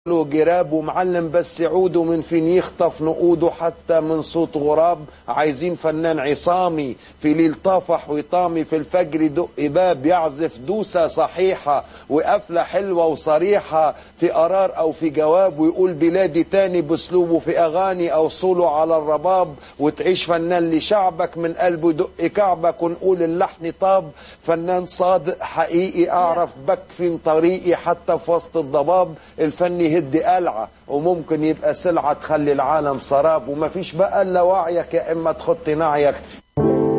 له جراب ومعلم بس عوده من فين يخطف نقوده حتى من صوت غراب عايزين فنان عصامي في ليل طافح ويطامي في الفجر دق باب يعزف دوسة صحيحة وقفلة حلوة وصريحة في قرار أو في جواب ويقول بلادي تاني بأسلوبه في أغاني أو صوله على الرباب وتعيش فنان لشعبك من قلبه يدق كعبك ونقول اللحن طاب فنان صادق حقيقي أعرف بكفي طريقي حتى في وسط الضباب الفن يهد قلعة وممكن يبقى سلعة تخلي العالم سراب ومفيش بقى إلا وعيك يا إما تخط نعيك